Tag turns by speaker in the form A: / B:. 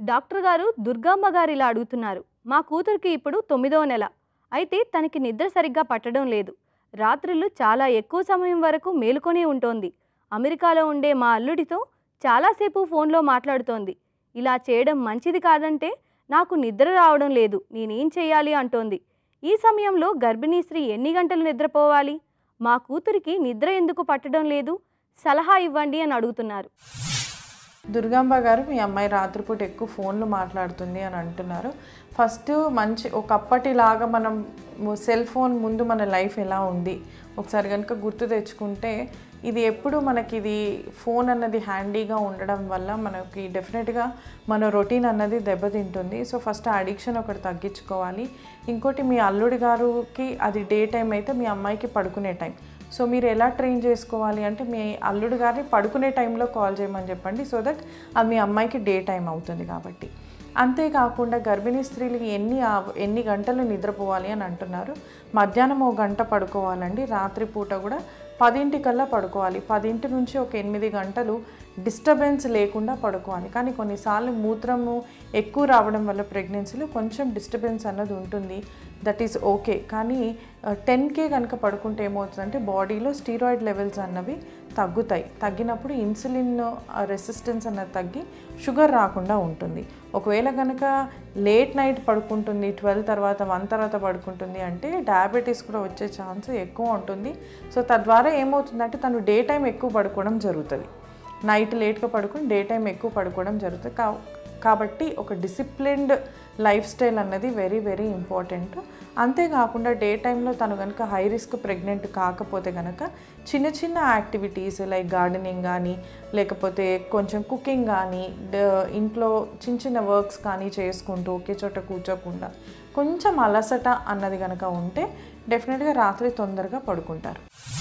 A: doctor గారు దుర్గమ్మ గారు ఇలా అడుగుతున్నారు మా కూతురికి ఇప్పుడు తొమ్మిదవ నెల అయితే తనకి నిద్ర సరిగ్గా పట్టడం లేదు రాత్రులు చాలా ఎక్కువ సమయం వరకు మేలుకొనే ఉంటోంది అమెరికాలో ఉండే మా అల్లుడితో చాలాసేపు ఫోన్లో మాట్లాడుతోంది ఇలా చేయడం మంచిది కాదంటే నాకు నిద్ర రావడం లేదు నేనేం చేయాలి అంటోంది ఈ సమయంలో గర్భిణీ స్త్రీ ఎన్ని గంటలు నిద్రపోవాలి మా కూతురికి నిద్ర ఎందుకు పట్టడం లేదు సలహా ఇవ్వండి అని అడుగుతున్నారు
B: దుర్గాంబ గారు మీ అమ్మాయి రాత్రిపూట ఎక్కువ ఫోన్లు మాట్లాడుతుంది అని అంటున్నారు ఫస్ట్ మంచి ఒకప్పటిలాగా మనం సెల్ ఫోన్ ముందు మన లైఫ్ ఎలా ఉంది ఒకసారి కనుక గుర్తు తెచ్చుకుంటే ఇది ఎప్పుడు మనకి ఇది ఫోన్ అన్నది హ్యాండీగా ఉండడం వల్ల మనకి డెఫినెట్గా మన రొటీన్ అన్నది దెబ్బతింటుంది సో ఫస్ట్ ఆ అడిక్షన్ ఒకటి తగ్గించుకోవాలి ఇంకోటి మీ అల్లుడి గారికి అది డే టైం అయితే మీ అమ్మాయికి పడుకునే టైం సో మీరు ఎలా ట్రైన్ చేసుకోవాలి అంటే మీ అల్లుడు గారిని పడుకునే టైంలో కాల్ చేయమని చెప్పండి సో దట్ అది మీ అమ్మాయికి డే టైం అవుతుంది కాబట్టి అంతేకాకుండా గర్భిణీ స్త్రీలకి ఎన్ని ఆ- ఎన్ని గంటలు నిద్రపోవాలి అని అంటున్నారు మధ్యాహ్నం ఒక గంట పడుకోవాలండి రాత్రిపూట కూడా పదింటికల్లా పడుకోవాలి పదింటి నుంచి ఒక ఎనిమిది గంటలు డిస్టర్బెన్స్ లేకుండా పడుకోవాలి కానీ కొన్నిసార్లు మూత్రము ఎక్కువ రావడం వల్ల ప్రెగ్నెన్సీలో కొంచెం డిస్టర్బెన్స్ అన్నది ఉంటుంది దట్ ఈస్ ఓకే కానీ టెన్కే కనుక పడుకుంటే ఏమవుతుందంటే బాడీలో స్టీరాయిడ్ లెవెల్స్ అన్నవి తగ్గుతాయి తగ్గినప్పుడు ఇన్సులిన్ రెసిస్టెన్స్ అన్నది తగ్గి షుగర్ రాకుండా ఉంటుంది ఒకవేళ కనుక లేట్ నైట్ పడుకుంటుంది ట్వెల్వ్ తర్వాత వన్ తర్వాత పడుకుంటుంది అంటే డయాబెటీస్ కూడా వచ్చే ఛాన్స్ ఎక్కువ ఉంటుంది సో తద్వారా ఏమవుతుందంటే తను డే టైం ఎక్కువ పడుకోవడం జరుగుతుంది నైట్ లేట్గా పడుకుని డే టైం ఎక్కువ పడుకోవడం జరుగుతుంది కా కాబట్టి ఒక డిసిప్లిన్డ్ లైఫ్ స్టైల్ అన్నది వెరీ వెరీ ఇంపార్టెంట్ అంతేకాకుండా డే టైంలో తను కనుక హై రిస్క్ ప్రెగ్నెంట్ కాకపోతే కనుక చిన్న చిన్న యాక్టివిటీస్ లైక్ గార్డెనింగ్ కానీ లేకపోతే కొంచెం కుకింగ్ కానీ డ- ఇంట్లో చిన్న చిన్న వర్క్స్ కానీ చేసుకుంటూ ఒకే చోట కూర్చోకుండా కొంచెం అలసట అన్నది కనుక ఉంటే డెఫినెట్గా రాత్రి తొందరగా పడుకుంటారు